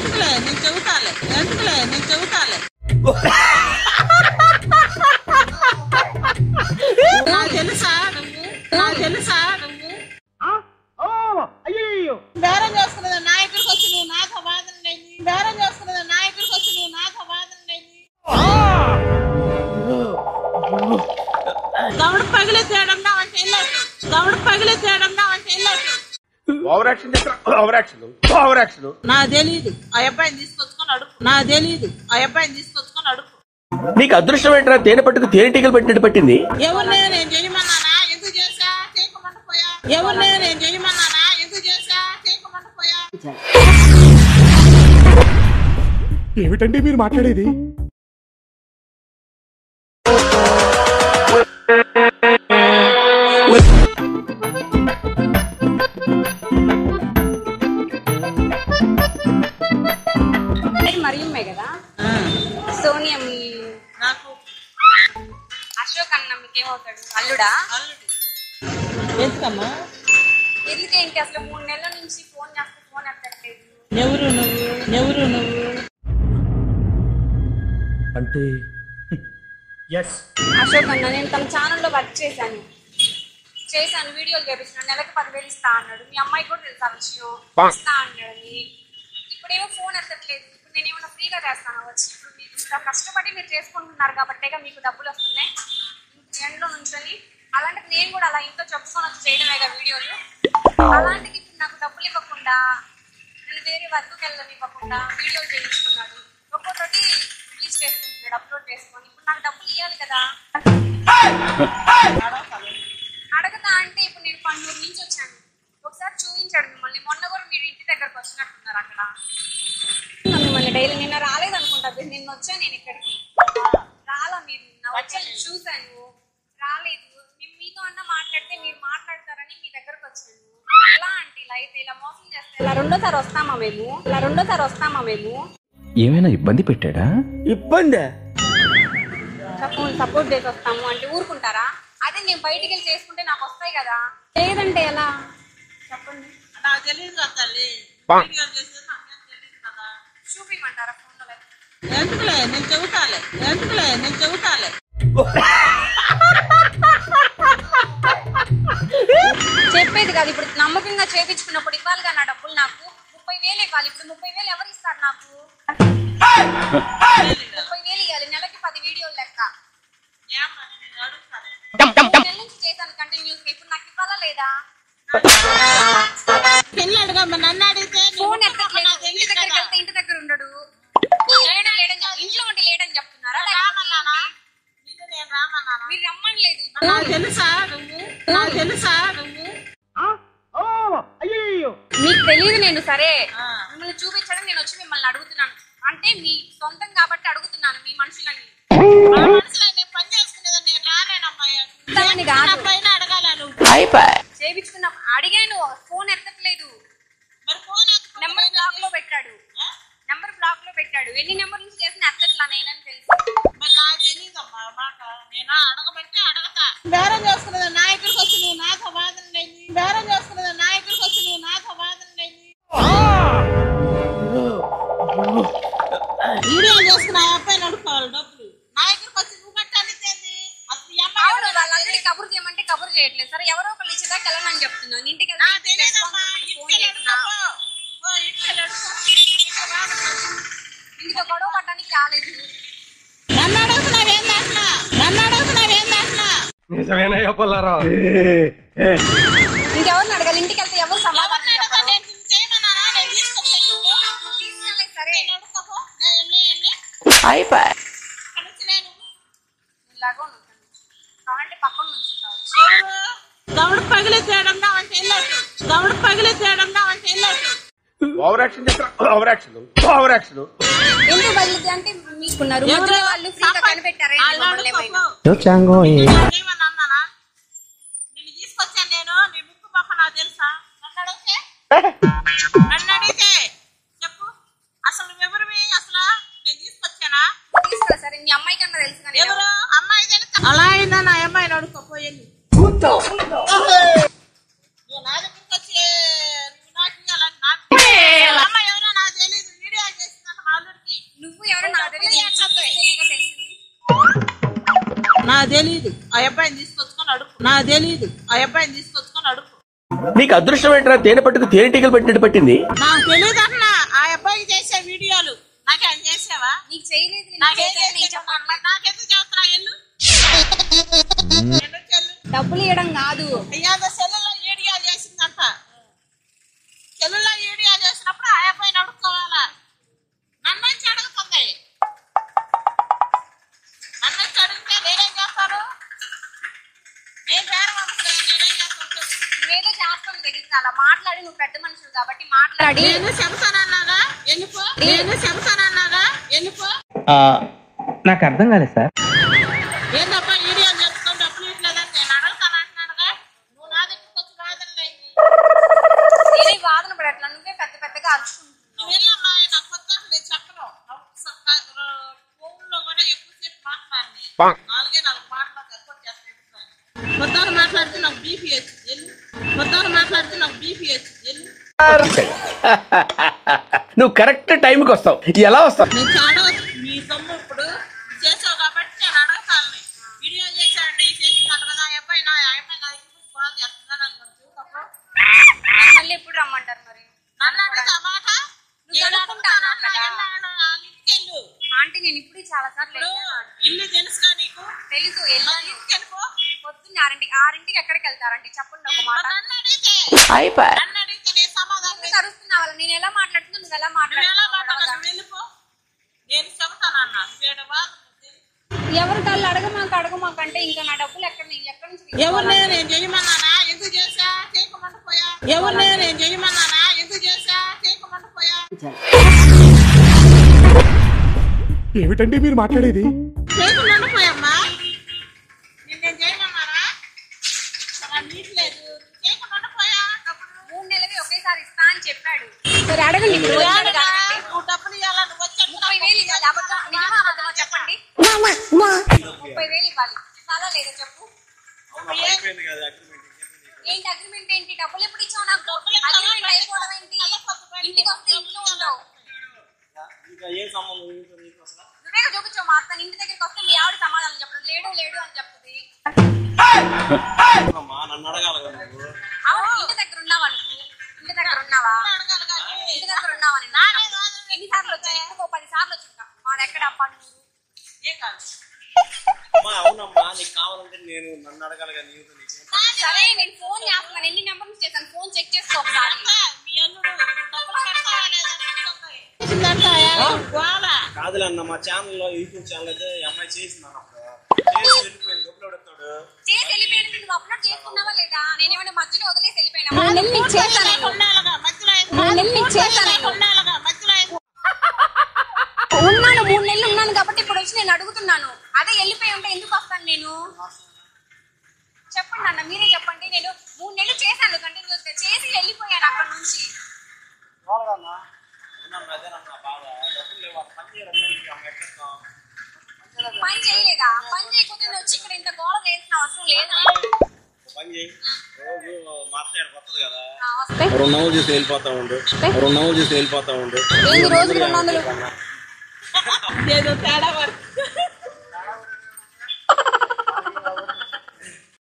ఎందుకులే నేను చెబుతాలే ఎందుకులే నేను చెబుతాలే నాకు తెలుసా నువ్వు నాకు తెలుసా నువ్వు బేరం చేసుకున్నది నాయకుడికి వచ్చి నువ్వు నాతో వాదన లేదు బేరం చేసుకున్నది నాయకుడికి వచ్చి నువ్వు నాతో వాదన లేదు దౌడు పగిలి తేడం నా అంటే వెళ్ళట్టు దౌడు పగిలి తేడం నా అంటే వెళ్ళట్టు ఓవర్ యాక్షన్ చేస్తా ఓవర్ యాక్షన్ ఓవర్ యాక్షన్ నా తెలీదు ఆ అబ్బాయిని తీసుకొచ్చుకొని అడుగు నా తెలీదు ఆ అబ్బాయిని తీసుకొచ్చుకొని అడుగు నీకు అదృష్టం ఏంట్రా తేనె పట్టుకు తేనెటీగలు పెట్టినట్టు పట్టింది ఎవరినే నేను చేయమన్నానా ఎందుకు చేసా చేయకుండా పోయా ఎవరినే నేను చేయమన్నానా ఎందుకు చేసా చేయకుండా పోయా ఏమిటండి మీరు మాట్లాడేది మరియమ్మే కదా సోనియా మీ నాకు అశోక్ అన్న మీకేమవుతాడు అల్లుడా అల్లుడు ఎందుకమ్మా ఎందుకేంటి అసలు మూడు నెలల నుంచి ఫోన్ చేస్తే ఫోన్ ఎత్తట్లేదు ఎవరు నువ్వు ఎవరు నువ్వు అంటే ఎస్ అశోక్ అన్న నేను తన ఛానల్లో వర్క్ చేశాను చేశాను వీడియోలు చేపించాను నెలకి పదివేలు ఇస్తా అన్నాడు మీ అమ్మాయి కూడా తెలుసు ఆ విషయం ఇస్తా అన్నాడని ఇప్పుడేమో ఫోన్ ఎత్తట్లేదు ఇప్పుడు నేను ఏమన్నా ఫ్రీగా చేస్తాను వచ్చి ఇప్పుడు మీరు ఇంత కష్టపడి మీరు చేసుకుంటున్నారు కాబట్టేగా మీకు డబ్బులు వస్తున్నాయి ఎండ్లో నుంచొని అలాంటిది నేను కూడా అలా ఇంట్లో చెప్పుకొని వచ్చి చేయడమేగా వీడియోలు అలాంటిది ఇప్పుడు నాకు డబ్బులు ఇవ్వకుండా నేను వేరే వర్క్కి వెళ్ళనివ్వకుండా వీడియోలు చేయించుకున్నాడు ఒక్కొక్కటి రిలీజ్ చేసుకుంటున్నాడు అప్లోడ్ చేసుకొని ఇప్పుడు నాకు డబ్బులు ఇవ్వాలి కదా అడగదా అంటే ఇప్పుడు నేను పన్నూరు నుంచి వచ్చాను ఒకసారి చూపించాడు మిమ్మల్ని మొన్న కూడా మీరు ఇంటి దగ్గరకు వచ్చినట్టున్నారు అక్కడ మిమ్మల్ని డైలీ నిన్న రాలేదు అనుకుంటా నిన్న వచ్చాను నేను ఇక్కడికి రాలా మీరు నిన్న వచ్చాను చూశాను రాలేదు మేము మీతో అన్న మాట్లాడితే మీరు మాట్లాడతారని మీ దగ్గరకు వచ్చాను ఎలా అంటే ఇలా అయితే ఇలా మోసం చేస్తే ఇలా రెండోసారి వస్తామా మేము ఇలా రెండోసారి వస్తామా మేము ఏమైనా ఇబ్బంది పెట్టాడా ఇబ్బంది సపోర్ట్ చేసి వస్తాము అంటే ఊరుకుంటారా అదే నేను బయటికి వెళ్ళి చేసుకుంటే నాకు వస్తాయి కదా లేదంటే ఎలా చెప్పండి నాకు తెలియదు కదా తల్లి వీడియోలు చేసేది నాకేం తెలియదు కదా చూపించమంటారా ఫోన్లో ఎందుకులే నేను చెబుతాలే ఎందుకులే నేను చెబుతాలే చెప్పేది కాదు ఇప్పుడు నమ్మకంగా చేపించుకున్నప్పుడు ఇవ్వాలిగా నా డబ్బులు నాకు ముప్పై వేలు ఇవ్వాలి ఇప్పుడు ముప్పై వేలు ఎవరు ఇస్తారు నాకు ముప్పై వేలు ఇవ్వాలి నెలకి పది వీడియోలు లెక్క ఏమ్మా, నేను అడుగుతాను. మూడు నెలల నుంచి చేశాను కంటిన్యూస్ గా ఇప్పుడు నాకు ఇవ్వాలా లేదా పిల్లడుగా మరి నన్ను అడిగితే నీ ఫోన్ ముఖం ఎత్తట్లేదు నాకు ఇంటి తెలియదు దగ్గరికి కదా. వెళ్తే ఇంటి దగ్గర ఉండడు లేడం లేడని చెప్- ఇంట్లో ఉంటే లేడని చెప్తున్నారా లేకపోతే రామన్నానా? ఏంటి? నిన్ను నేను రామన్నానా? మీరు రమ్మనలేదు నాకు తెలుసా నువ్వు నాకు తెలుసా నువ్వు మీకు తెలియదు నేను సరే ఆ. మిమ్మల్ని చూపించడం నేను వచ్చి మిమ్మల్ని అడుగుతున్నాను అంటే మీ సొంతం కాబట్టి అడుగుతున్నాను మీ మనుషులని ఆ మనసులో నేను పని చేసుకునేది నేను రాలేనమ్మా ఇస్తామని కాదు. నా పైన అడగాల నువ్వు చేపించుకున్న అడిగాను ఫోన్ ఎత్తట్లేదు మరి ఫోన్ ఎత్తుకుంటే నెంబర్ బ్లాక్ లో పెట్టాడు ఆ? నెంబర్ బ్లాక్ లో పెట్టాడు ఎన్ని నెంబర్ నుంచి చేసిన ఎత్తట్లా నేనని తెలుసు మరి నాకు తెలియదమ్మా మాట నేను అడగబడితే అడగతా బేరం చేసుకున్నది నాయకుడికి వచ్చి నువ్వు నాతో వాదన లేదు బేరం చేసుకున్నది నాయకుడికి వచ్చి నువ్వు నాతో వాదన లేదు వీడియో చేసుకున్న ఆ అబ్బాయిని అడుకోవాలి డబ్బులు నాయకుడికి వచ్చి నువ్వు కట్టాలి ఏంది? అసలు ఈ అమ్మాయి అవును వాళ్ళందరినీ కబురు చేయమంటే కబురు చేయట్లేదు సరే ఎవరో ఒకళ్ళు ఇచ్చేదాకా వెళ్ళమని చెప్తున్నాను ఇంటికి వెళ్తే నాకు ఇంటికి తెలియదమ్మా responsibility ఫోన్ ఇంటికి చేసినా అడుక్కో. ఓ, ఇంటికి అడుక్కో. ఇక్కడ రాదు. ఇంటికి గొడవ పడడానికి రాలేదు నన్ను అడుగుతున్నావేం దాంట్లో నన్ను అడుగుతున్నావేం దాంట్లో నిజమేనయ్యా పుల్లారావు ఇంకెవరిని అడగాలి ఇంటికి వెళ్తే ఎవరు సమాధానం ఎవరిని అడగ చెప్పరు నేను నిన్ను చేయమన్నానా? నేను తీసుకొచ్చాను నువ్వు. తీసుకెళ్ళలేదు సరే నేను అడుక్కోపో. నేను వెళ్ళి, వెళ్ళి. ఇక్కడ నుంచి నేను. ఇలాగో ఉంటాను కావాలంటే పక్కన నుంచుంటావు ఎవరు? దవడ పగిలి తేడం నా అంటే వెళ్ళట్టు దవడ పగిలి తేడం నా అంటే వెళ్ళట్టు ఓవర్ యాక్షన్ చేస్తా ఓవర్ యాక్షన్ ఓవర్ యాక్షన్ ఎందుకు బదిలీ అంటే మీకున్నారు మధ్యలో వాళ్ళు ఫ్రీగా కనిపెట్టారే మమ్మల్ని ఏమైనా ఏమన్నా అన్నానా నిన్ను తీసుకొచ్చాను నేను నీ ముక్కు పక్క నాకు తెలుసా నన్ను అడిగితే నన్ను అడిగితే చెప్పు అసలు నువ్వెవరివి అసలు నేను తీసుకొచ్చానా తీసుకురా సరే మీ అమ్మాయి కన్నా తెలుసు కానీ ఎవరు అమ్మాయి తెలుసా అలా అయిందా నా అమ్మాయిని అడుక్కోపోయింది నా దగ్గరికి వచ్చి నువ్వు నాకు ఇవ్వాలని నాకు అమ్మాయి ఎవరో నాకు తెలియదు వీడియో చేసి నా తెలీదు ఆ అబ్బాయిని తీసుకొచ్చుకొని అడుగు నా తెలీదు ఆ అబ్బాయిని తీసుకొచ్చుకొని అడుగు నీకు అదృష్టం ఏంట్రా తేనె పట్టుకు తేనెటీగలు పెట్టినట్టు పట్టింది నాకు తెలియదు అన్నా ఆ అబ్బాయికి చేసే వీడియోలు నాకేం చేసావా నీకు చేయలేదు నేను నాకేం చేశాను, నీకు చేసావు? చెప్పను. మరి నాకెందుకు చెప్తున్నా ఎల్లు ఎల్లు చెల్లు డబ్బులు ఇవ్వడం కాదు అయ్యాదో సెల్లులో ఈడియా చేసిందంట సెల్లులో ఈడియా చేసినప్పుడు ఆ అబ్బాయిని అడుక్కోవాలా నన్ను వచ్చి అడుగుతుంది నన్ను వచ్చి అడిగితే నేనేం చేస్తాను నేను వేరే పంపుతాను నేనేం చేస్తాను చెప్పు. నువ్వేదో చేస్తాను తెలియదు అలా మాట్లాడి నువ్వు పెద్ద మనుషులు కాబట్టి మాట్లాడి నేను చెబుతానన్నాగా వెళ్ళిపో నేను చెబుతానన్నాగా వెళ్ళిపో నాకు అర్థం కాలేదు సార్ ఏందబ్బా ఈడియా చేసుకొని డబ్బులు ఇట్లేదని నేను అడుగుతాను అంటున్నానుగా నువ్వు నా దగ్గరికి వచ్చి వాదనలేదు నేనే వాదన పడట్లా నువ్వే పెద్ద పెద్దగా అరుచుకుంటున్నావు నువ్వు వెళ్ళమ్మా నాకు కొత్త నేను చెప్పను ఫోన్లో కూడా ఎక్కువసేపు మాట్లాడి నాలుగే నాలుగు మాటలు ఎక్కువ చేస్తాను పొద్దున మాట్లాడితే నాకు బీపీ వచ్చింది వెళ్ళు పొద్దున మాట్లాడితే నాకు బీపీ వచ్చింది వెళ్ళు నువ్వు కరెక్ట్ టైంకి వస్తావు ఎలా వస్తావు నేను చాలా మీ సొమ్ము ఇప్పుడు చేసావు కాబట్టి నేను అడగతాను వీడియో చేశాడు చేసినట్టు కదా ఆ అబ్బాయి నా ఆ అబ్బాయి నా దగ్గరికి కాల్ చేస్తుందా నాకు చూసప్పుడు నన్ను మళ్ళీ ఎప్పుడు రమ్మంటారు మరి నన్ను అడుగుతా మాట నువ్వు కనుక్కుంటాను కదా. వెళ్ళు ఆంటీ నేను ఇప్పుడు చాలా సార్లు ఇప్పుడు ఇల్లు తెలుసుగా నీకు తెలుసు వెళ్ళాను ఇంటికి వెళ్ళిపో పొద్దున్న ఆరింటికి ఆరింటికి ఎక్కడికి వెళ్తారంటే చెప్పండి ఒక మాట మరి నన్ను అడిగితే అయిపోయి నన్ను అడిగితే నేను సమాధానం ఎందుకు అరుస్తున్నావు అలా? నేను ఎలా మాట్లాడుతున్నా నువ్వు ఎలా నువ్వు ఎలా మాట్లాడుతున్నావు మాట్లాడతావు వెళ్ళిపో నేను చెబుతానన్నా వేడ ఎవరి కళ్ళు అడగమాక అడగమాకంటే ఇంకా నా డబ్బులు ఎక్కడ నేను ఎక్కడి నుంచి ఎవరు తీసుకోవాలి? నేను చేయమన్నానా ఎందుకు చేసా చేయకమంట పోయా ఎవరు నేను చేయమన్నానా ఎందుకు చేసా చేయకమంట పోయా ఏమిటండి మీరు మాట్లాడేది చేయకమంట పోయమ్మా నిన్నేం చేయమన్నానా అలా నీట్ లేదు చేయకమంట పోయా డబ్బులు మూడు నెలలవి ఒకేసారి ఇస్తా అని చెప్పాడు మరి అడగండి ఇప్పుడు నువ్వు వచ్చాడు ఏడగా? కాబట్టి. నువ్వు డబ్బులు ఇవ్వాలా నువ్వు వచ్చాడు ముప్పై వేలు ఇవ్వాలి అబద్ధం నిజమా అబద్ధమా చెప్పండి ముప్పై వేలు ఇవ్వాలి ఇవ్వాలా లేదా చెప్పు ఏంటి అగ్రిమెంట్ ఏంటి డబ్బులు ఎప్పుడు ఇచ్చావు నాకు అగ్రిమెంట్ అయిపోవడం ఏంటి ఇంటికి వస్తే ఇంట్లో ఉండవు నువ్వే చూపించావు మా అత్తని ఇంటి దగ్గరికి వస్తే మీ ఆవిడ సమాధానం చెప్పడం లేడు లేడు అని చెప్తుంది అవును ఇంటి దగ్గర ఉన్నావా నువ్వు ఇంటి దగ్గర ఉన్నావా అడగాలి కానీ ఇంటి దగ్గర ఉన్నావా నేను ఎన్ని సార్లు వచ్చాను ఇంటికి పది సార్లు వచ్చుంటా మాది ఎక్కడ పన్నూరు ఏం కాదు అమ్మా అవునమ్మా నీకు కావాలంటే నేను నన్ను అడగాలి కానీ నీకు నీకేం సరే నేను ఫోన్ చేస్తున్నాను ఎన్ని నెంబర్ నుంచి చేశాను ఫోన్ చెక్ చేసుకో ఒకసారి అట్లా మీ అల్లుడు డబ్బులు కడతావా లేదా అని అడుగుతుంది. చేసిందంట, ఏం గోల. కాదులే అన్న మా ఛానల్లో యూట్యూబ్ ఛానల్ అయితే ఈ అమ్మాయి చేసింది అన్నప్పుడు చేసి వెళ్ళిపోయింది డబ్బులు అడుగుతాడు చేసి వెళ్ళిపోయిన నువ్వు అప్లోడ్ చేసుకున్నావా లేదా నేనేమైనా మధ్యలో వదిలేసి వెళ్ళిపోయినా మూడు నెలలు నీకు చేశాను నేను ఉండాలిగా, మధ్యలో అయితే- మూడు నెలలు నీకు చేశాను నేను ఉండాలిగా, మధ్యలో అయితే- ఉన్నాను మూడు నెలలు ఉన్నాను కాబట్టి ఇప్పుడు వచ్చి నేను అడుగుతున్నాను అదే వెళ్ళిపోయి ఉంటే ఎందుకు వస్తాను నేను చెప్పండి అన్న మీరే చెప్పండి నేను మూడు నెలలు చేశాను కంటిన్యూస్ గా చేసి వెళ్ళిపోయాను అక్కడ నుంచి అవునమ్మా అదేనమ్మా బాధ డబ్బులు లేవు పని చేయడం ఈ అమ్మాయి ఎట్లా పని చేయలేదా పని చేయకపోతే నేను వచ్చి ఇక్కడ ఇంత గోడ వేసిన అవసరం లేదా పని చేయి రోజు మా అత్తయ్య కొత్తది కదా ఆ, వస్తే రెండు నవ్వులు చూసి వెళ్ళిపోతా ఉండు రెండు నవ్వులు చూసి వెళ్ళిపోతా ఉండు ఏంది రోజుకి రెండు వందలు ఏదో తేడా పడుతుంది